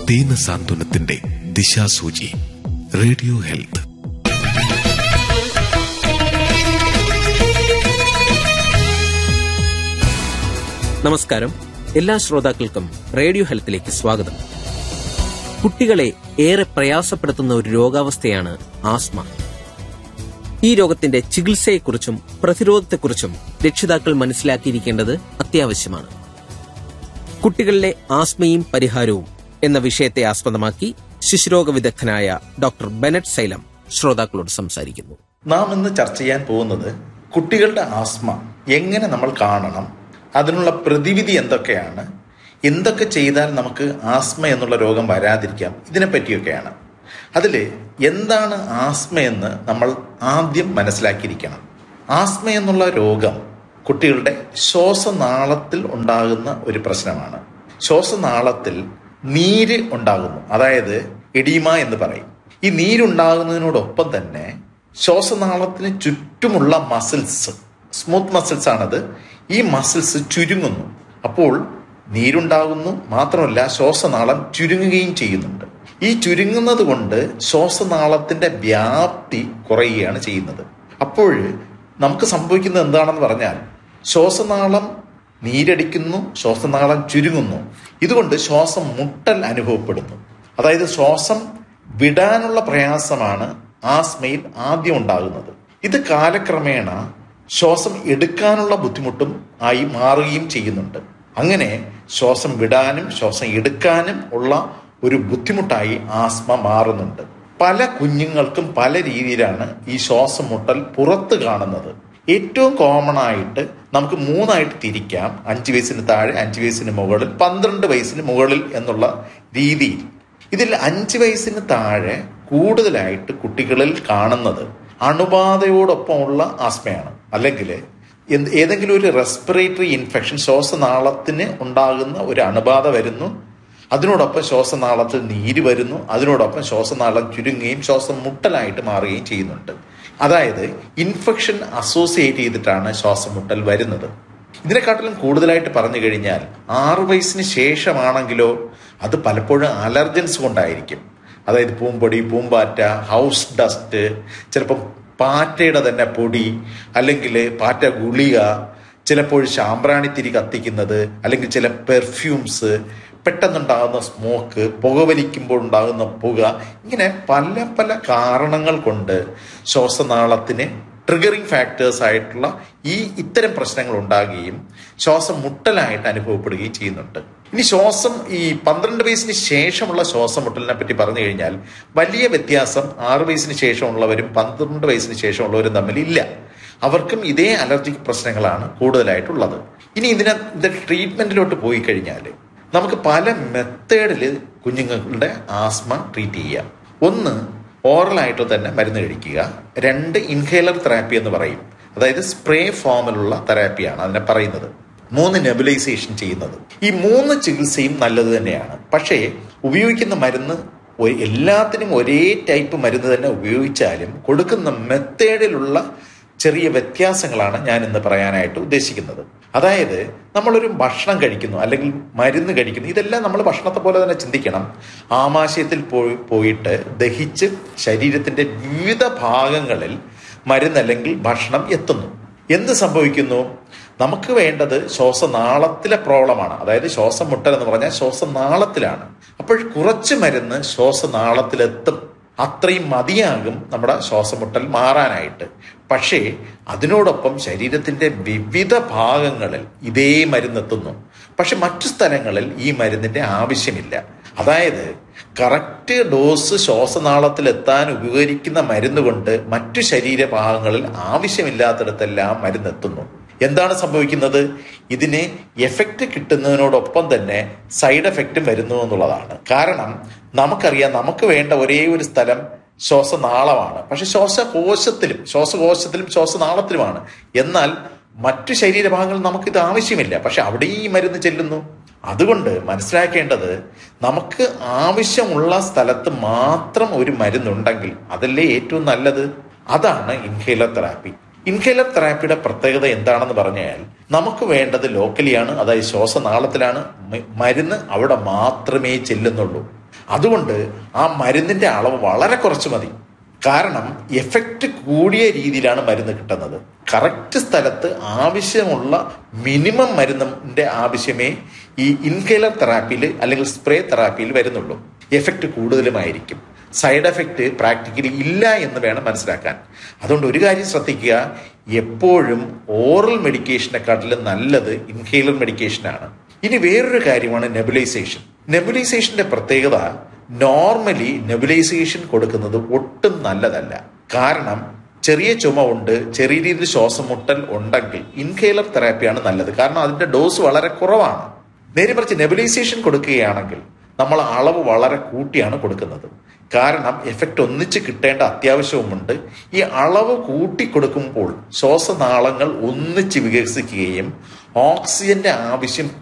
ദീന സാന്ത്വനത്തിന്റെ ദിശാസൂചി radio health നമസ്കാരം എല്ലാ ശ്രോതാക്കൾക്കും റേഡിയോ ഹെൽത്തിലേക്ക് സ്വാഗതം കുട്ടികളെ ഏറെ പ്രയാസപ്പെടുത്തുന്ന ഒരു രോഗാവസ്ഥയാണ് ആസ്മ ഈ രോഗത്തിന്റെ ചികിത്സയെക്കുറിച്ചും പ്രതിരോധത്തെക്കുറിച്ചും രക്ഷിതാക്കൾ മനസ്സിലാക്കിയിരിക്കേണ്ടത് അത്യാവശ്യമാണ് കുട്ടികളിലെ ആസ്മയും പരിഹാരവും എന്ന വിഷയത്തെ ആസ്പദമാക്കി ശിശുരോഗ വിദഗ്ധനായ ഡോക്ടർ ബെനറ്റ് സൈലം ശ്രോതാക്കളോട് സംസാരിക്കുന്നു നാം ഇന്ന് ചർച്ച ചെയ്യാൻ പോകുന്നത് കുട്ടികളുടെ ആസ്മ എങ്ങനെ നമ്മൾ കാണണം അതിനുള്ള പ്രതിവിധി എന്തൊക്കെയാണ് എന്തൊക്കെ ചെയ്താൽ നമുക്ക് ആസ്മ എന്നുള്ള രോഗം വരാതിരിക്കാം ഇതിനെ പറ്റിയൊക്കെയാണ് അതിൽ എന്താണ് ആസ്മ എന്ന് നമ്മൾ ആദ്യം മനസ്സിലാക്കിയിരിക്കണം ആസ്മ എന്നുള്ള രോഗം കുട്ടികളുടെ ശ്വാസനാളത്തിൽ ഉണ്ടാകുന്ന ഒരു പ്രശ്നമാണ് ശ്വാസനാളത്തിൽ നീര് ഉണ്ടാകുന്നു അതായത് എഡീമ എന്ന് പറയും ഈ നീരുണ്ടാകുന്നതിനോടൊപ്പം തന്നെ ശ്വാസനാളത്തിന് ചുറ്റുമുള്ള മസിൽസ് സ്മൂത്ത് മസിൽസ് ആണത് ഈ മസിൽസ് ചുരുങ്ങുന്നു അപ്പോൾ നീരുണ്ടാകുന്നു മാത്രമല്ല ശ്വാസനാളം ചുരുങ്ങുകയും ചെയ്യുന്നുണ്ട് ഈ ചുരുങ്ങുന്നത് കൊണ്ട് ശ്വാസനാളത്തിന്റെ വ്യാപ്തി കുറയുകയാണ് ചെയ്യുന്നത് അപ്പോൾ നമുക്ക് സംഭവിക്കുന്നത് എന്താണെന്ന് പറഞ്ഞാൽ ശ്വാസനാളം നീരടിക്കുന്നു ശ്വാസനാളം ചുരുങ്ങുന്നു ഇതുകൊണ്ട് ശ്വാസം മുട്ടൽ അനുഭവപ്പെടുന്നു അതായത് ശ്വാസം വിടാനുള്ള പ്രയാസമാണ് ആസ്മയിൽ ആദ്യം ഉണ്ടാകുന്നത് ഇത് കാലക്രമേണ ശ്വാസം എടുക്കാനുള്ള ബുദ്ധിമുട്ടും ആയി മാറുകയും ചെയ്യുന്നുണ്ട് അങ്ങനെ ശ്വാസം വിടാനും ശ്വാസം എടുക്കാനും ഉള്ള ഒരു ബുദ്ധിമുട്ടായി ആസ്മ മാറുന്നുണ്ട് പല കുഞ്ഞുങ്ങൾക്കും പല രീതിയിലാണ് ഈ ശ്വാസം മുട്ടൽ പുറത്ത് കാണുന്നത് ഏറ്റവും കോമൺ ആയിട്ട് നമുക്ക് മൂന്നായിട്ട് തിരിക്കാം അഞ്ച് വയസ്സിന് താഴെ അഞ്ച് വയസ്സിന് മുകളിൽ പന്ത്രണ്ട് വയസ്സിന് മുകളിൽ എന്നുള്ള രീതിയിൽ ഇതിൽ അഞ്ച് വയസ്സിന് താഴെ കൂടുതലായിട്ട് കുട്ടികളിൽ കാണുന്നത് അണുബാധയോടൊപ്പമുള്ള ആസ്മയാണ് അല്ലെങ്കിൽ എന്ത് ഏതെങ്കിലും ഒരു റെസ്പിറേറ്ററി ഇൻഫെക്ഷൻ ശ്വാസനാളത്തിന് ഉണ്ടാകുന്ന ഒരു അണുബാധ വരുന്നു അതിനോടൊപ്പം ശ്വാസനാളത്തിൽ നീര് വരുന്നു അതിനോടൊപ്പം ശ്വാസനാളം ചുരുങ്ങുകയും ശ്വാസം മുട്ടലായിട്ട് മാറുകയും ചെയ്യുന്നുണ്ട് അതായത് ഇൻഫെക്ഷൻ അസോസിയേറ്റ് ചെയ്തിട്ടാണ് ശ്വാസം മുട്ടൽ വരുന്നത് ഇതിനെക്കാട്ടിലും കൂടുതലായിട്ട് പറഞ്ഞു കഴിഞ്ഞാൽ ആറു വയസ്സിന് ശേഷമാണെങ്കിലോ അത് പലപ്പോഴും അലർജൻസ് കൊണ്ടായിരിക്കും അതായത് പൂമ്പൊടി പൂമ്പാറ്റ ഹൗസ് ഡസ്റ്റ് ചിലപ്പം പാറ്റയുടെ തന്നെ പൊടി അല്ലെങ്കിൽ പാറ്റ ഗുളിക ചിലപ്പോൾ ശാമ്പ്രാണിത്തിരി കത്തിക്കുന്നത് അല്ലെങ്കിൽ ചില പെർഫ്യൂംസ് പെട്ടെന്നുണ്ടാകുന്ന സ്മോക്ക് പുകവലിക്കുമ്പോൾ ഉണ്ടാകുന്ന പുക ഇങ്ങനെ പല പല കാരണങ്ങൾ കൊണ്ട് ശ്വാസനാളത്തിന് ട്രിഗറിങ് ഫാക്ടേഴ്സ് ആയിട്ടുള്ള ഈ ഇത്തരം പ്രശ്നങ്ങൾ ഉണ്ടാകുകയും ശ്വാസം മുട്ടലായിട്ട് അനുഭവപ്പെടുകയും ചെയ്യുന്നുണ്ട് ഇനി ശ്വാസം ഈ പന്ത്രണ്ട് വയസ്സിന് ശേഷമുള്ള ശ്വാസം മുട്ടലിനെ പറ്റി പറഞ്ഞു കഴിഞ്ഞാൽ വലിയ വ്യത്യാസം ആറ് വയസ്സിന് ശേഷമുള്ളവരും പന്ത്രണ്ട് വയസ്സിന് ശേഷമുള്ളവരും തമ്മിൽ ഇല്ല അവർക്കും ഇതേ അലർജിക് പ്രശ്നങ്ങളാണ് കൂടുതലായിട്ടുള്ളത് ഇനി ഇതിനെ ഇതിന്റെ ട്രീറ്റ്മെന്റിലോട്ട് പോയി കഴിഞ്ഞാൽ നമുക്ക് പല മെത്തേഡിൽ കുഞ്ഞുങ്ങളുടെ ആസ്മ ട്രീറ്റ് ചെയ്യാം ഒന്ന് ഓറലായിട്ട് തന്നെ മരുന്ന് കഴിക്കുക രണ്ട് ഇൻഹേലർ തെറാപ്പി എന്ന് പറയും അതായത് സ്പ്രേ ഫോമിലുള്ള തെറാപ്പിയാണ് അതിനെ പറയുന്നത് മൂന്ന് നെബുലൈസേഷൻ ചെയ്യുന്നത് ഈ മൂന്ന് ചികിത്സയും നല്ലത് തന്നെയാണ് പക്ഷേ ഉപയോഗിക്കുന്ന മരുന്ന് എല്ലാത്തിനും ഒരേ ടൈപ്പ് മരുന്ന് തന്നെ ഉപയോഗിച്ചാലും കൊടുക്കുന്ന മെത്തേഡിലുള്ള ചെറിയ വ്യത്യാസങ്ങളാണ് ഞാൻ ഇന്ന് പറയാനായിട്ട് ഉദ്ദേശിക്കുന്നത് അതായത് നമ്മളൊരു ഭക്ഷണം കഴിക്കുന്നു അല്ലെങ്കിൽ മരുന്ന് കഴിക്കുന്നു ഇതെല്ലാം നമ്മൾ ഭക്ഷണത്തെ പോലെ തന്നെ ചിന്തിക്കണം ആമാശയത്തിൽ പോയി പോയിട്ട് ദഹിച്ച് ശരീരത്തിന്റെ വിവിധ ഭാഗങ്ങളിൽ മരുന്ന് അല്ലെങ്കിൽ ഭക്ഷണം എത്തുന്നു എന്ത് സംഭവിക്കുന്നു നമുക്ക് വേണ്ടത് ശ്വാസനാളത്തിലെ പ്രോബ്ലമാണ് അതായത് ശ്വാസം മുട്ടൽ എന്ന് പറഞ്ഞാൽ ശ്വാസനാളത്തിലാണ് അപ്പോൾ കുറച്ച് മരുന്ന് ശ്വാസനാളത്തിലെത്തും അത്രയും മതിയാകും നമ്മുടെ ശ്വാസമുട്ടൽ മാറാനായിട്ട് പക്ഷേ അതിനോടൊപ്പം ശരീരത്തിന്റെ വിവിധ ഭാഗങ്ങളിൽ ഇതേ മരുന്നെത്തുന്നു പക്ഷെ മറ്റു സ്ഥലങ്ങളിൽ ഈ മരുന്നിന്റെ ആവശ്യമില്ല അതായത് കറക്റ്റ് ഡോസ് ശ്വാസനാളത്തിൽ എത്താൻ ഉപകരിക്കുന്ന മരുന്ന് കൊണ്ട് മറ്റു ശരീരഭാഗങ്ങളിൽ ആവശ്യമില്ലാത്തിടത്തെല്ലാം മരുന്നെത്തുന്നു എന്താണ് സംഭവിക്കുന്നത് ഇതിന് എഫക്റ്റ് കിട്ടുന്നതിനോടൊപ്പം തന്നെ സൈഡ് എഫക്റ്റും വരുന്നു എന്നുള്ളതാണ് കാരണം നമുക്കറിയാം നമുക്ക് വേണ്ട ഒരേ ഒരു സ്ഥലം ശ്വാസനാളമാണ് പക്ഷെ ശ്വാസകോശത്തിലും ശ്വാസകോശത്തിലും ശ്വാസനാളത്തിലുമാണ് എന്നാൽ മറ്റു ശരീരഭാഗങ്ങളിൽ നമുക്കിത് ആവശ്യമില്ല പക്ഷെ അവിടെ ഈ മരുന്ന് ചെല്ലുന്നു അതുകൊണ്ട് മനസ്സിലാക്കേണ്ടത് നമുക്ക് ആവശ്യമുള്ള സ്ഥലത്ത് മാത്രം ഒരു മരുന്നുണ്ടെങ്കിൽ അതല്ലേ ഏറ്റവും നല്ലത് അതാണ് ഇൻഹേലർ തെറാപ്പി ഇൻഹേലർ തെറാപ്പിയുടെ പ്രത്യേകത എന്താണെന്ന് പറഞ്ഞാൽ നമുക്ക് വേണ്ടത് ലോക്കലിയാണ് അതായത് ശ്വാസനാളത്തിലാണ് മ- മരുന്ന് അവിടെ മാത്രമേ ചെല്ലുന്നുള്ളൂ അതുകൊണ്ട് ആ മരുന്നിന്റെ അളവ് വളരെ കുറച്ച് മതി കാരണം എഫക്റ്റ് കൂടിയ രീതിയിലാണ് മരുന്ന് കിട്ടുന്നത് കറക്റ്റ് സ്ഥലത്ത് ആവശ്യമുള്ള മിനിമം മരുന്നിന്റെ ആവശ്യമേ ഈ ഇൻഹേലർ തെറാപ്പിയിൽ അല്ലെങ്കിൽ സ്പ്രേ തെറാപ്പിയിൽ വരുന്നുള്ളൂ എഫക്റ്റ് കൂടുതലുമായിരിക്കും സൈഡ് എഫക്റ്റ് പ്രാക്ടിക്കലി ഇല്ല എന്ന് വേണം മനസ്സിലാക്കാൻ അതുകൊണ്ട് ഒരു കാര്യം ശ്രദ്ധിക്കുക എപ്പോഴും ഓറൽ മെഡിക്കേഷനെക്കാട്ടിലും നല്ലത് ഇൻഹേലർ മെഡിക്കേഷനാണ് ഇനി വേറൊരു കാര്യമാണ് നെബുലൈസേഷൻ നെബുലൈസേഷന്റെ പ്രത്യേകത നോർമലി നെബുലൈസേഷൻ കൊടുക്കുന്നത് ഒട്ടും നല്ലതല്ല കാരണം ചെറിയ ചുമ ഉണ്ട് ചെറിയ രീതിയിൽ ശ്വാസം മുട്ടൽ ഉണ്ടെങ്കിൽ ഇൻഹേലർ തെറാപ്പിയാണ് നല്ലത് കാരണം അതിന്റെ ഡോസ് വളരെ കുറവാണ് നേരെ മറിച്ച് നെബുലൈസേഷൻ കൊടുക്കുകയാണെങ്കിൽ നമ്മൾ അളവ് വളരെ കൂട്ടിയാണ് കൊടുക്കുന്നത് കാരണം എഫക്റ്റ് ഒന്നിച്ച് കിട്ടേണ്ട അത്യാവശ്യവുമുണ്ട് ഈ അളവ് കൂട്ടി കൊടുക്കുമ്പോൾ ശ്വാസനാളങ്ങൾ ഒന്നിച്ച് വികസിക്കുകയും ഓക്സിജന്റെ ആവശ്യം